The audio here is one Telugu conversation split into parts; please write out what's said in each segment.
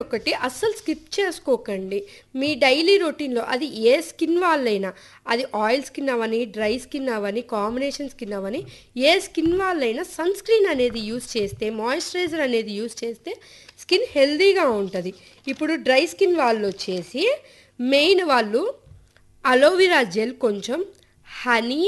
ఇంకొకటి అస్సలు స్కిప్ చేసుకోకండి మీ డైలీ రొటీన్లో అది ఏ స్కిన్ వాళ్ళైనా అది ఆయిల్ స్కిన్ అవని డ్రై స్కిన్ అవని కాంబినేషన్ స్కిన్ అవని ఏ స్కిన్ వాళ్ళైనా సన్ స్క్రీన్ అనేది యూస్ చేస్తే మాయిశ్చరైజర్ అనేది యూస్ చేస్తే స్కిన్ హెల్దీగా ఉంటుంది ఇప్పుడు డ్రై స్కిన్ వాళ్ళు వచ్చేసి మెయిన్ వాళ్ళు అలోవెరా జెల్ కొంచెం honey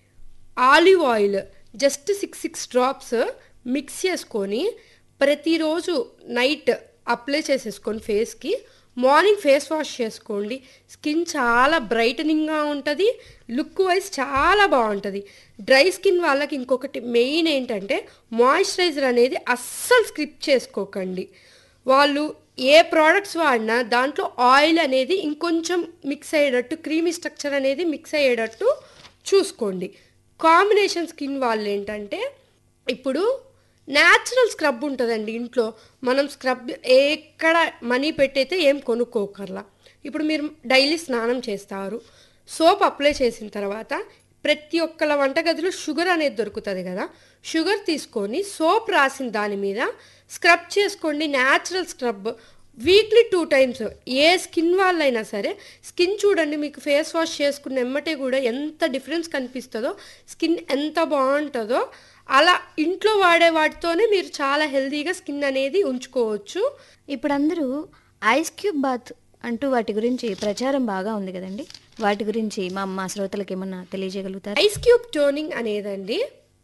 olive oil just six six drops mix చేసుకొని ప్రతిరోజు నైట్ అప్లై చేసేసుకొని ఫేస్కి మార్నింగ్ ఫేస్ వాష్ చేసుకోండి స్కిన్ చాలా బ్రైటనింగ్గా ఉంటుంది లుక్ వైజ్ చాలా బాగుంటుంది డ్రై స్కిన్ వాళ్ళకి ఇంకొకటి మెయిన్ ఏంటంటే మాయిశ్చరైజర్ అనేది అస్సలు స్క్రిప్ చేసుకోకండి వాళ్ళు ఏ ప్రోడక్ట్స్ వాడినా దాంట్లో ఆయిల్ అనేది ఇంకొంచెం మిక్స్ అయ్యేటట్టు క్రీమీ స్ట్రక్చర్ అనేది మిక్స్ అయ్యేటట్టు చూసుకోండి కాంబినేషన్ స్కిన్ వాళ్ళు ఏంటంటే ఇప్పుడు న్యాచురల్ స్క్రబ్ ఉంటుందండి ఇంట్లో మనం స్క్రబ్ ఎక్కడ మనీ పెట్టయితే ఏం కొనుక్కోకర్లా ఇప్పుడు మీరు డైలీ స్నానం చేస్తారు సోప్ అప్లై చేసిన తర్వాత ప్రతి ఒక్కళ్ళ వంటగదిలో షుగర్ అనేది దొరుకుతుంది కదా షుగర్ తీసుకొని సోప్ రాసిన దాని మీద స్క్రబ్ చేసుకోండి natural scrub weekly two times ఏ స్కిన్ వాళ్ళైనా సరే స్కిన్ చూడండి మీకు ఫేస్ వాష్ చేసుకున్న ఎమ్మటే కూడా ఎంత డిఫరెన్స్ కనిపిస్తుందో స్కిన్ ఎంత బాగుంటుందో అలా ఇంట్లో వాడే వాటితోనే మీరు చాలా హెల్తీగా స్కిన్ అనేది ఉంచుకోవచ్చు ఇప్పుడు అందరూ ఐస్ క్యూబ్ బాత్ అంటూ వాటి గురించి ప్రచారం బాగా ఉంది కదండి వాటి గురించి మా మా శ్రోతలకు ఏమన్నా తెలియజేయగలుగుతారు ఐస్ క్యూబ్ టోనింగ్ అనేదండి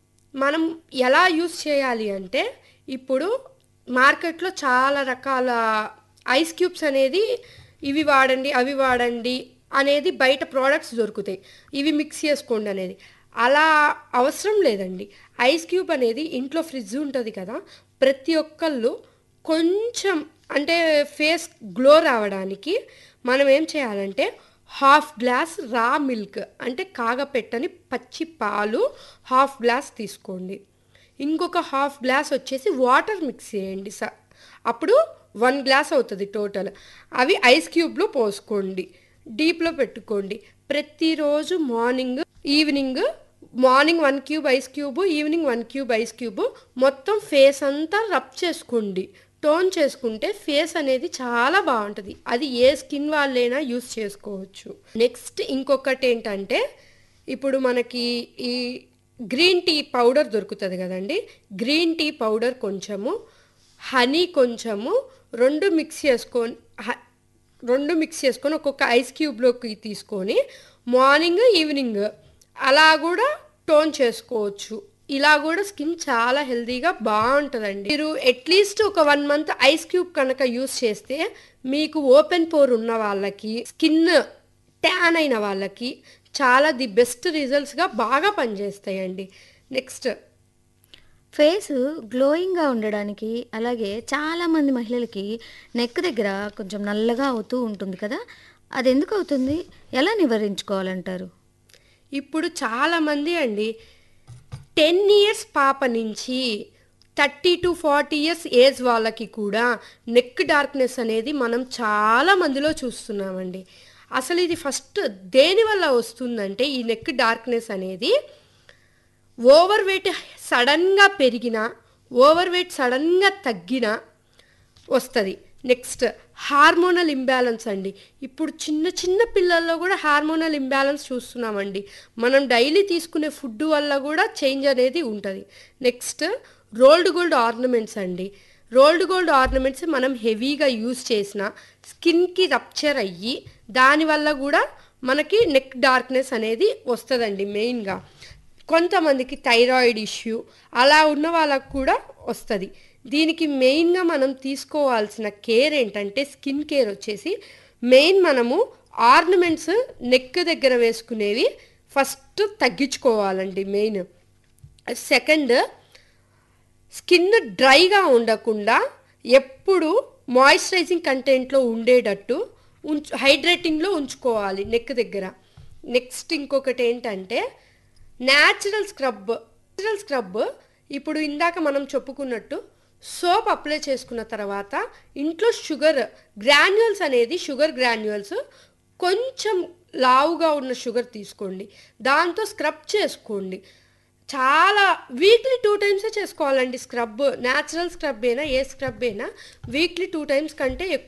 మనం ఎలా యూస్ చేయాలి అంటే ఇప్పుడు మార్కెట్లో చాలా రకాల ఐస్ క్యూబ్స్ అనేది ఇవి వాడండి అవి వాడండి అనేది బయట ప్రోడక్ట్స్ దొరుకుతాయి ఇవి మిక్స్ చేసుకోండి అనేది అలా అవసరం లేదండి ఐస్ క్యూబ్ అనేది ఇంట్లో ఫ్రిడ్జ్ ఉంటుంది కదా ప్రతి ఒక్కళ్ళు కొంచెం అంటే ఫేస్ గ్లో రావడానికి మనం ఏం చేయాలంటే హాఫ్ గ్లాస్ రా మిల్క్ అంటే కాగపెట్టని పచ్చి పాలు హాఫ్ గ్లాస్ తీసుకోండి ఇంకొక హాఫ్ గ్లాస్ వచ్చేసి వాటర్ మిక్స్ చేయండి స అప్పుడు వన్ గ్లాస్ అవుతుంది టోటల్ అవి ఐస్ క్యూబ్లో పోసుకోండి డీప్లో పెట్టుకోండి ప్రతిరోజు morning evening morning one cube ice cube evening one cube ice cube మొత్తం ఫేస్ అంతా రబ్ చేసుకోండి టోన్ చేసుకుంటే ఫేస్ అనేది చాలా బాగుంటుంది అది ఏ స్కిన్ వాళ్ళైనా యూస్ చేసుకోవచ్చు నెక్స్ట్ ఇంకొకటి ఏంటంటే ఇప్పుడు మనకి ఈ గ్రీన్ టీ పౌడర్ దొరుకుతుంది కదండి గ్రీన్ టీ పౌడర్ కొంచెము హనీ కొంచెము రెండు మిక్స్ చేసుకొని హ- రెండు మిక్స్ చేసుకొని ఒక్కొక్క ఐస్ క్యూబ్లోకి తీసుకొని మార్నింగ్ ఈవినింగ్ అలా కూడా టోన్ చేసుకోవచ్చు ఇలా కూడా స్కిన్ చాలా హెల్తీగా బాగుంటుందండి మీరు అట్లీస్ట్ ఒక వన్ మంత్ ఐస్ క్యూబ్ కనుక యూస్ చేస్తే మీకు ఓపెన్ పోర్ ఉన్న వాళ్ళకి స్కిన్ ట్యాన్ అయిన వాళ్ళకి చాలా ది బెస్ట్ రిజల్ట్స్గా బాగా పనిచేస్తాయండి నెక్స్ట్ ఫేస్ గ్లోయింగ్గా ఉండడానికి అలాగే చాలామంది మహిళలకి నెక్ దగ్గర కొంచెం నల్లగా అవుతూ ఉంటుంది కదా అది ఎందుకు అవుతుంది ఎలా నివారించుకోవాలంటారు ఇప్పుడు చాలామంది అండి టెన్ ఇయర్స్ పాప నుంచి thirty to forty years age వాళ్ళకి కూడా నెక్ డార్క్నెస్ అనేది మనం చాలా మందిలో చూస్తున్నామండి అసలు ఇది ఫస్ట్ దేని వల్ల వస్తుందంటే ఈ నెక్ డార్క్నెస్ అనేది ఓవర్ వెయిట్ సడన్గా పెరిగినా ఓవర్ వెయిట్ సడన్గా తగ్గినా వస్తుంది నెక్స్ట్ హార్మోనల్ ఇంబ్యాలెన్స్ అండి ఇప్పుడు చిన్న చిన్న పిల్లల్లో కూడా హార్మోనల్ ఇంబ్యాలెన్స్ చూస్తున్నామండి మనం డైలీ తీసుకునే ఫుడ్ వల్ల కూడా చేంజ్ అనేది ఉంటుంది నెక్స్ట్ రోల్డ్ గోల్డ్ ఆర్నమెంట్స్ అండి రోల్డ్ గోల్డ్ ఆర్నమెంట్స్ మనం హెవీగా యూస్ చేసిన స్కిన్కి రప్చర్ అయ్యి దానివల్ల కూడా మనకి నెక్ డార్క్నెస్ అనేది వస్తుందండి మెయిన్గా కొంతమందికి థైరాయిడ్ ఇష్యూ అలా ఉన్న వాళ్ళకు కూడా వస్తుంది దీనికి మెయిన్గా మనం తీసుకోవాల్సిన కేర్ ఏంటంటే స్కిన్ కేర్ వచ్చేసి మెయిన్ మనము ఆర్నమెంట్స్ నెక్ దగ్గర వేసుకునేవి ఫస్ట్ తగ్గించుకోవాలండి మెయిన్ సెకండ్ స్కిన్ డ్రైగా ఉండకుండా ఎప్పుడు మాయిశ్చరైజింగ్ కంటెంట్లో ఉండేటట్టు ఉంచు హైడ్రేటింగ్లో ఉంచుకోవాలి నెక్ దగ్గర నెక్స్ట్ ఇంకొకటి ఏంటంటే న్యాచురల్ స్క్రబ్ న్యాచురల్ స్క్రబ్ ఇప్పుడు ఇందాక మనం చెప్పుకున్నట్టు సోప్ అప్లై చేసుకున్న తర్వాత ఇంట్లో షుగర్ గ్రాన్యువల్స్ అనేది షుగర్ గ్రాన్యువల్స్ కొంచెం లావుగా ఉన్న షుగర్ తీసుకోండి దాంతో స్క్రబ్ చేసుకోండి చాలా వీక్లీ టూ టైమ్సే చేసుకోవాలండి స్క్రబ్ న్యాచురల్ స్క్రబ్ అయినా ఏ స్క్రబ్ అయినా వీక్లీ టూ టైమ్స్ కంటే ఎక్కువ